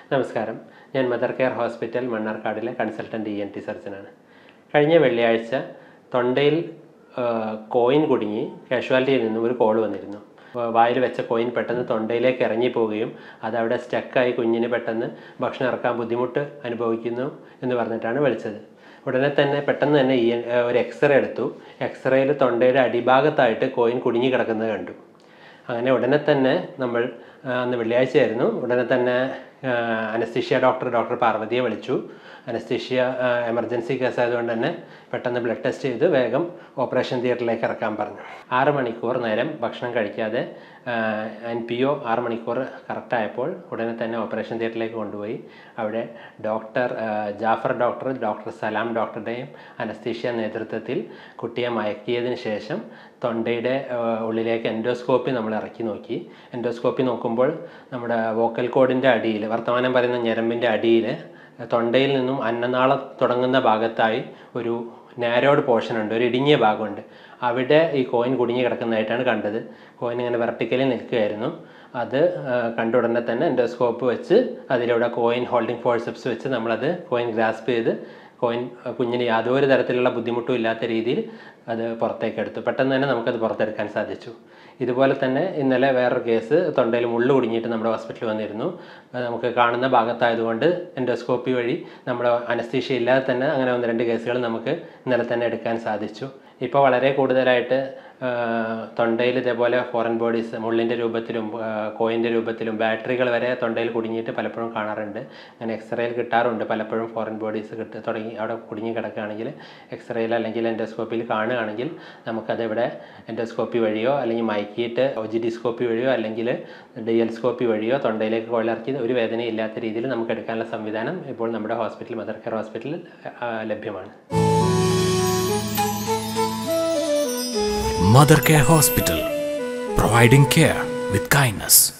നമസ്കാരം ഞാൻ Mother Care hospital മണ്ണാർക്കാടിലെ കൺസൾട്ടൻറ്റ് ഇ എൻ ടി സർജനാണ് കഴിഞ്ഞ വെള്ളിയാഴ്ച തൊണ്ടയിൽ ആ, കോയിൻ കുടുങ്ങി കാഷ്വാലിറ്റിയിൽ നിന്നും ഒരു കോൾ വന്നിരുന്നു വ- വായിൽ വെച്ച കോയിൻ പെട്ടെന്ന് തൊണ്ടയിലേക്ക് ഇറങ്ങി പോവുകയും അതവിടെ സ്റ്റക്കായി കുഞ്ഞിന് പെട്ടെന്ന് ഭക്ഷണം ഇറക്കാൻ ബുദ്ധിമുട്ട് അനുഭവിക്കുന്നു എന്ന് പറഞ്ഞിട്ടാണ് വിളിച്ചത് ഉടനെ തന്നെ പെട്ടെന്ന് തന്നെ ഈ ഒരു എക്സ്റേ എടുത്തു എക്സ്റേയിൽ തൊണ്ടയുടെ അടിഭാഗത്തായിട്ട് കോയിൻ കുടുങ്ങി കിടക്കുന്നത് കണ്ടു അങ്ങനെ ഉടനെ തന്നെ നമ്മൾ ആ, അന്ന് വെള്ളിയാഴ്ചയായിരുന്നു ഉടനെ തന്നെ അനസ്തീഷ്യ ഡോക്ടർ ഡോക്ടർ പാർവതിയെ വിളിച്ചു അനസ്തീഷ്യ എമർജൻസി കേസ് ആയതുകൊണ്ട് തന്നെ പെട്ടെന്ന് ബ്ലഡ് ടെസ്റ്റ് ചെയ്ത് വേഗം ഓപ്പറേഷൻ തിയേറ്ററിലേക്ക് ഇറക്കാൻ പറഞ്ഞു ആറ് മണിക്കൂർ നേരം ഭക്ഷണം കഴിക്കാതെ എൻ പി ഒ ആറ് മണിക്കൂർ കറക്റ്റായപ്പോൾ ഉടനെ തന്നെ ഓപ്പറേഷൻ തിയേറ്ററിലേക്ക് കൊണ്ടുപോയി അവിടെ ഡോക്ടർ ആ, ജാഫർ ഡോക്ടർ ഡോക്ടർ സലാം ഡോക്ടറുടെയും അനസ്തീഷ്യ നേതൃത്വത്തിൽ കുട്ടിയെ മയക്കിയതിന് ശേഷം തൊണ്ടയുടെ ആ, ഉള്ളിലേക്ക് എൻഡോസ്കോപ്പി നമ്മൾ ഇറക്കി നോക്കി എൻഡോസ്കോപ്പി നോക്കുമ്പോൾ നമ്മുടെ വോക്കൽ കോഡിൻ്റെ അടിയിൽ വർത്തമാനം പറയുന്ന ഞരമ്പിൻ്റെ അടിയിൽ തൊണ്ടയിൽ നിന്നും അന്നനാളം തുടങ്ങുന്ന ഭാഗത്തായി ഒരു നാരോഡ് പോർഷൻ ഉണ്ട് ഒരു ഇടുങ്ങിയ ഭാഗമുണ്ട് അവിടെ ഈ കോയിൻ കുടുങ്ങി കിടക്കുന്നതായിട്ടാണ് കണ്ടത് കോയിൻ ഇങ്ങനെ വെർട്ടിക്കലി നിൽക്കുകയായിരുന്നു അത് ആ, കണ്ട ഉടനെ തന്നെ എൻഡോസ്കോപ്പ് വെച്ച് അതിലൂടെ കോയിൻ ഹോൾഡിംഗ് ഫോഴ്സപ്സ് വെച്ച് നമ്മളത് കോയിൻ ഗ്രാസ്പ് ചെയ്ത് കോയിൻ ആ, കുഞ്ഞിന് യാതൊരു തരത്തിലുള്ള ബുദ്ധിമുട്ടും ഇല്ലാത്ത രീതിയിൽ അത് പുറത്തേക്ക് എടുത്തു പെട്ടെന്ന് തന്നെ നമുക്കത് പുറത്തെടുക്കാൻ സാധിച്ചു ഇതുപോലെ തന്നെ ഇന്നലെ വേറൊരു കേസ് തൊണ്ടയിൽ മുള്ളു കുടുങ്ങിയിട്ട് നമ്മുടെ ഹോസ്പിറ്റലിൽ വന്നിരുന്നു അത് നമുക്ക് കാണുന്ന ഭാഗത്തായതുകൊണ്ട് എൻഡോസ്കോപ്പി വഴി നമ്മുടെ അനസ്തീഷ്യ ഇല്ലാതെ തന്നെ അങ്ങനെ ഒന്ന് രണ്ട് കേസുകൾ നമുക്ക് ഇന്നലെ തന്നെ എടുക്കാൻ സാധിച്ചു ഇപ്പോൾ വളരെ കൂടുതലായിട്ട് തൊണ്ടയിൽ ഇതേപോലെ ഫോറിൻ ബോഡീസ് മുള്ളിൻ്റെ രൂപത്തിലും കോയിൻ്റെ രൂപത്തിലും ബാറ്ററികൾ വരെ തൊണ്ടയിൽ കുടുങ്ങിയിട്ട് പലപ്പോഴും കാണാറുണ്ട് അങ്ങനെ എക്സ്റേയിൽ കിട്ടാറുണ്ട് പലപ്പോഴും ഫോറിൻ ബോഡീസ് കിട്ടി തുടങ്ങി അവിടെ കുടുങ്ങി കിടക്കുകയാണെങ്കിൽ എക്സ്റേയിൽ അല്ലെങ്കിൽ എൻഡോസ്കോപ്പിയിൽ കാണുകയാണെങ്കിൽ നമുക്കത് ഇവിടെ എൻഡോസ്കോപ്പി വഴിയോ അല്ലെങ്കിൽ മയക്കിയിട്ട് ഒ ജി ഡി സ്കോപ്പി വഴിയോ അല്ലെങ്കിൽ ഡി എൽ സ്കോപ്പി വഴിയോ തൊണ്ടയിലേക്ക് കോളിറക്കി ഒരു വേദനയും ഇല്ലാത്ത രീതിയിൽ നമുക്ക് എടുക്കാനുള്ള സംവിധാനം ഇപ്പോൾ നമ്മുടെ ഹോസ്പിറ്റൽ മദർ കെയർ ഹോസ്പിറ്റലിൽ ആ, ലഭ്യമാണ് Mother Care Hospital, providing care with kindness.